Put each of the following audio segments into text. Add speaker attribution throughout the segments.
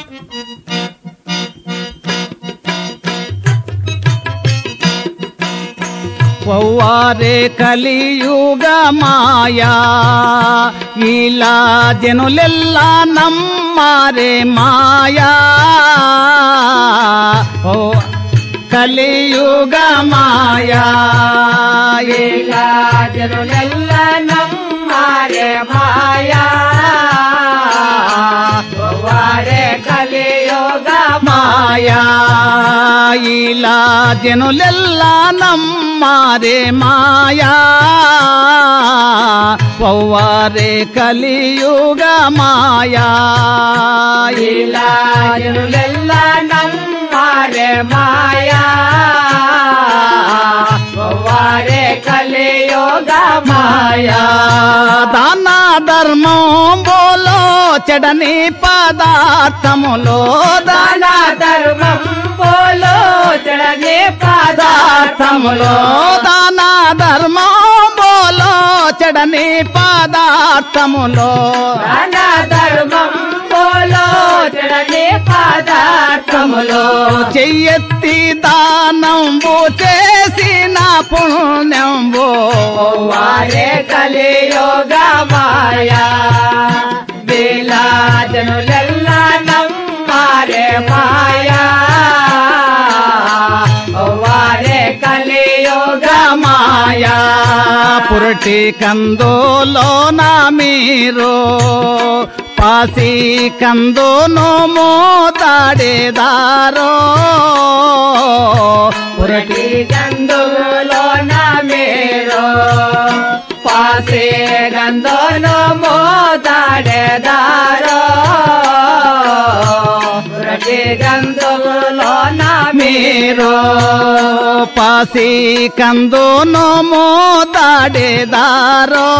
Speaker 1: పౌవారే కలియుగ మాయా ఇలా జనులెల్ల నమ్మారే మాయా ఓ కలియుగ మాయా ఇలా
Speaker 2: జనులెల్ల నమ్మారే మాయా వారే కలియోగ
Speaker 1: మాయా ఇలా జనులెల్ల నమ్మారే మాయా పౌవారే కలియుగ మాయా
Speaker 2: ఇలా జనులెల్ల నమ్మారే మాయా వారే కలియోగ మాయా
Speaker 1: దాన ధర్మం బోలో చెడని పదార్థములో
Speaker 2: దాన ధర్మం పోలో చడనే
Speaker 1: పదార్థములో
Speaker 2: పదార్థములో
Speaker 1: దాన ధర్మం బోలో చెడని పదార్థములో
Speaker 2: దాన ధర్మం పోలో చడనే పదార్థములో
Speaker 1: చెయ్యెత్తి దానంబు చేసిన పుణ్యంబు
Speaker 2: వారే కలియోగ మాయా వేలా జనులెల్ల నమ్మారే మాయా వారే కలియోగ
Speaker 1: మాయా పురటి కందోలోన మీరు పాసి కందోను మోతాడేదారో పురటి
Speaker 2: పురటి గంధులో నా మీరు పాసే గంధోను మోదాడేదారో పురటి గంధులో నా
Speaker 1: మీరు పాసి కందోను మోతాడేదారో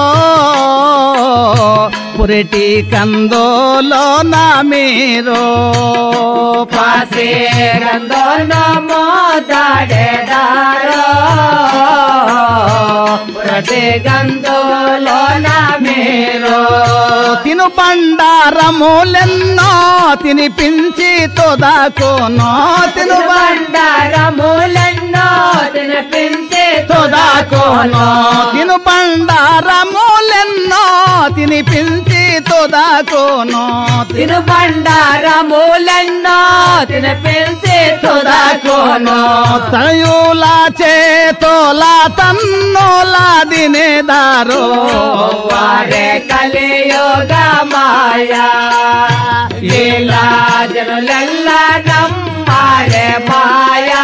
Speaker 1: పురటి కందోలోన మీరు
Speaker 2: పాసే గంధోను మోదాడేదారో పురటి గంధులో నా మీరు
Speaker 1: తిను బండారములెన్నో తినిపించి తొదాకోనో తిను
Speaker 2: బండారములెన్నో తినిపించే
Speaker 1: తొదాకోనో తిను బండారములెన్నో తినిపించి తొదాకోనో
Speaker 2: తిను బండారములెన్నో తినిపించే
Speaker 1: తొదాకోనో
Speaker 2: తొదాకోను
Speaker 1: తయుల చేతోల తన్నుల దినేదారో
Speaker 2: వారే కలియోగ మాయా ఇలా జనులెల్ల నమ్మారే మాయా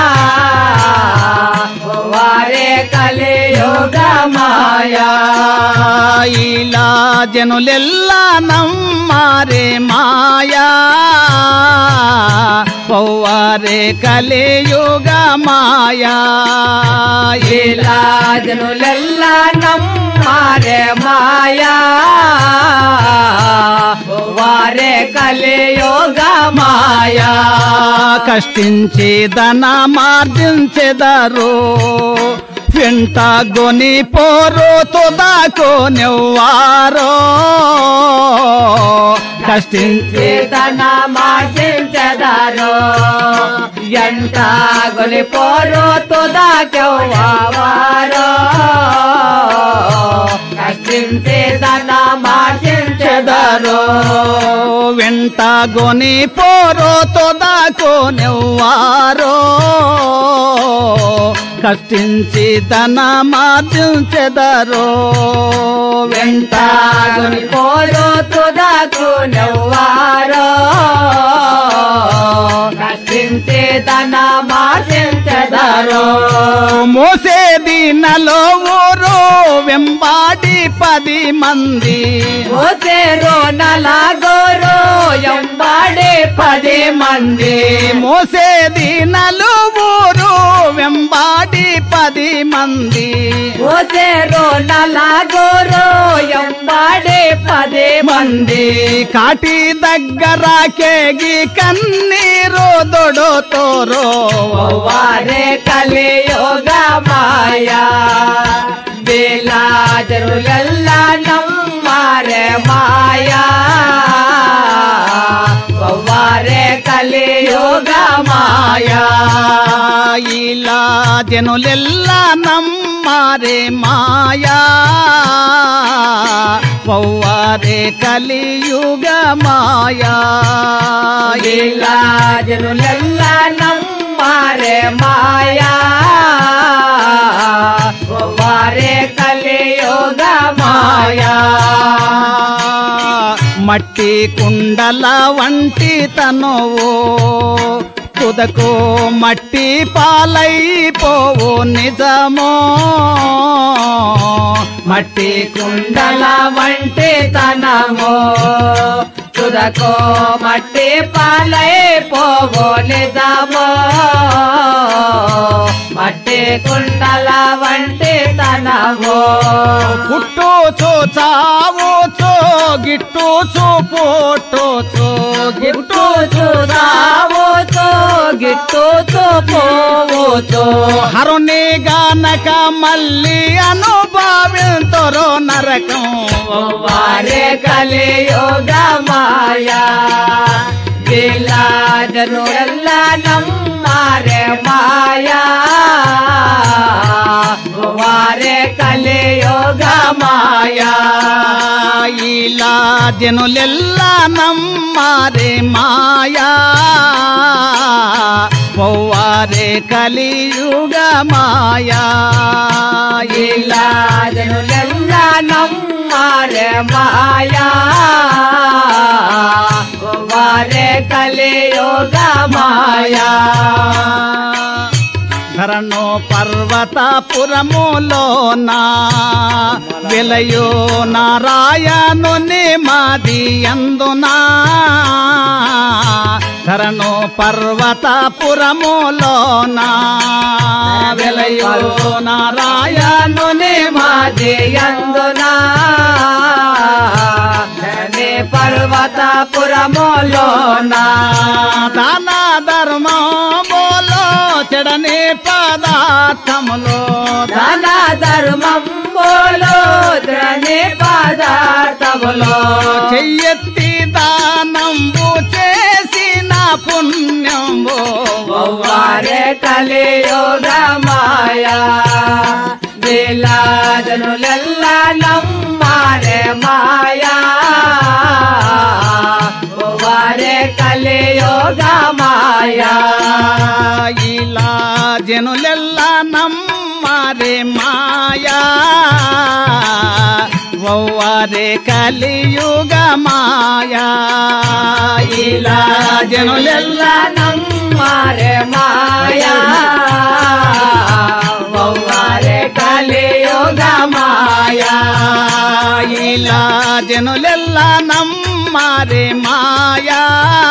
Speaker 2: వారే కలియోగ మాయా
Speaker 1: ఇలా జనులెల్ల నమ్మారే మాయా పౌవారే కలియుగ మాయా ఇలా
Speaker 2: ఇలా జనులెల్ల నమ్మారే మాయా వారే కలియోగ మాయా
Speaker 1: కష్టించి ధన మార్జించెదరు వెంట గొని పోరు తుదాకో నెవ్వారో కష్టించి
Speaker 2: చేతన మార్చించదారో ఎంత గొలిపోరు తుదాకెవ్వారో కష్టించేదన మార్చించదారో
Speaker 1: చెదరో వెంట గొని పోరో తొదాకో నెవ్వారో కష్టించి ధన మార్జించెదరో వెంట
Speaker 2: తాగుని పోరు తుదాకు నవ్వారో కష్టించేదన మార్చించదారో
Speaker 1: మోసేది నలో ఊరు వెంబాడి పది మంది
Speaker 2: ఓసేరో నలాగోరో ఎంబాడే పది మంది
Speaker 1: మోసేది నలుగురు వెంబాడి పది మంది
Speaker 2: ఓసేరో నలాగోరో ఎంబాడే పది
Speaker 1: మంది కాటి దగ్గర కేగి కన్నీరు దొడోతోరో
Speaker 2: వారే కలియోగ మాయా ಬೇಲಾದರುಲೆಲ್ಲ ನಮ್ಮಾರೆ ಮಾಯಾ
Speaker 1: జనులెల్ల నమ్మారే మాయా పౌవారే కలియుగ మాయా
Speaker 2: ఇలా జనులెల్ల నమ్మారే మాయా వారే కలియోగ మాయా
Speaker 1: మట్టి కుండల వంటి తనువు తుదకు మట్టి పాలైపోవు నిజమో
Speaker 2: మట్టి కుండల వంటి తనమో తుదకో మట్టి పాలై పోవో నిజమో మట్టి కుండల వంటి తనమో
Speaker 1: పుట్టుచు చావుచు గిట్టుచు పుట్టుచు
Speaker 2: గిట్టు చూసావోచో గిట్టు పోవోచో
Speaker 1: హరుని గానక మళ్ళీ అనుభవింతరో నరకం
Speaker 2: వారే కలియోగ మాయా జిల్లా జనుడల్ల నమ్మారే మాయా వారే కలియోగ మాయా
Speaker 1: ఇలా జనులెల్ల నమ్మారే మాయా పౌవారే కలియుగ మాయా
Speaker 2: ఇలా జనులెల్ల నమ్మారే మాయా వారే కలియోగ మాయా
Speaker 1: ధరణో పర్వతపురములోన విలయో నారాయణుని మాది అందునా ధరణో పర్వతపురములోన విలయో నారాయణుని
Speaker 2: మాది అందునా ధరణి పర్వతపురములోనా
Speaker 1: దాన ధర్మం బోలో చెడని పదార్థములో
Speaker 2: ధన ధర్మం బోలో ధరణి పదార్థములో
Speaker 1: చెయ్యెత్తి దానంబు చేసిన పుణ్యంబు
Speaker 2: వారే కలియోగ మాయా లీలాజనులెల్ల నమ్మారే మాయా వారే కలియోగ మాయా
Speaker 1: ఇలా జనులెల్ల నమ్మారే మాయా వవ్వారే కలియుగ మాయా ఇలా జనులెల్ల
Speaker 2: నమ్మారే మాయా వారే కలియోగ మాయా
Speaker 1: ఇలా జనులెల్ల నమ్మారే మాయా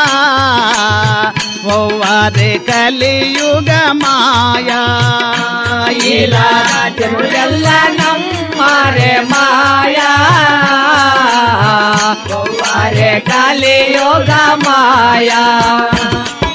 Speaker 1: ఓవారే కలియుగ మాయా
Speaker 2: ఇలా జనులెల్ల నమ్మారే మాయా వారే కలియోగ మాయా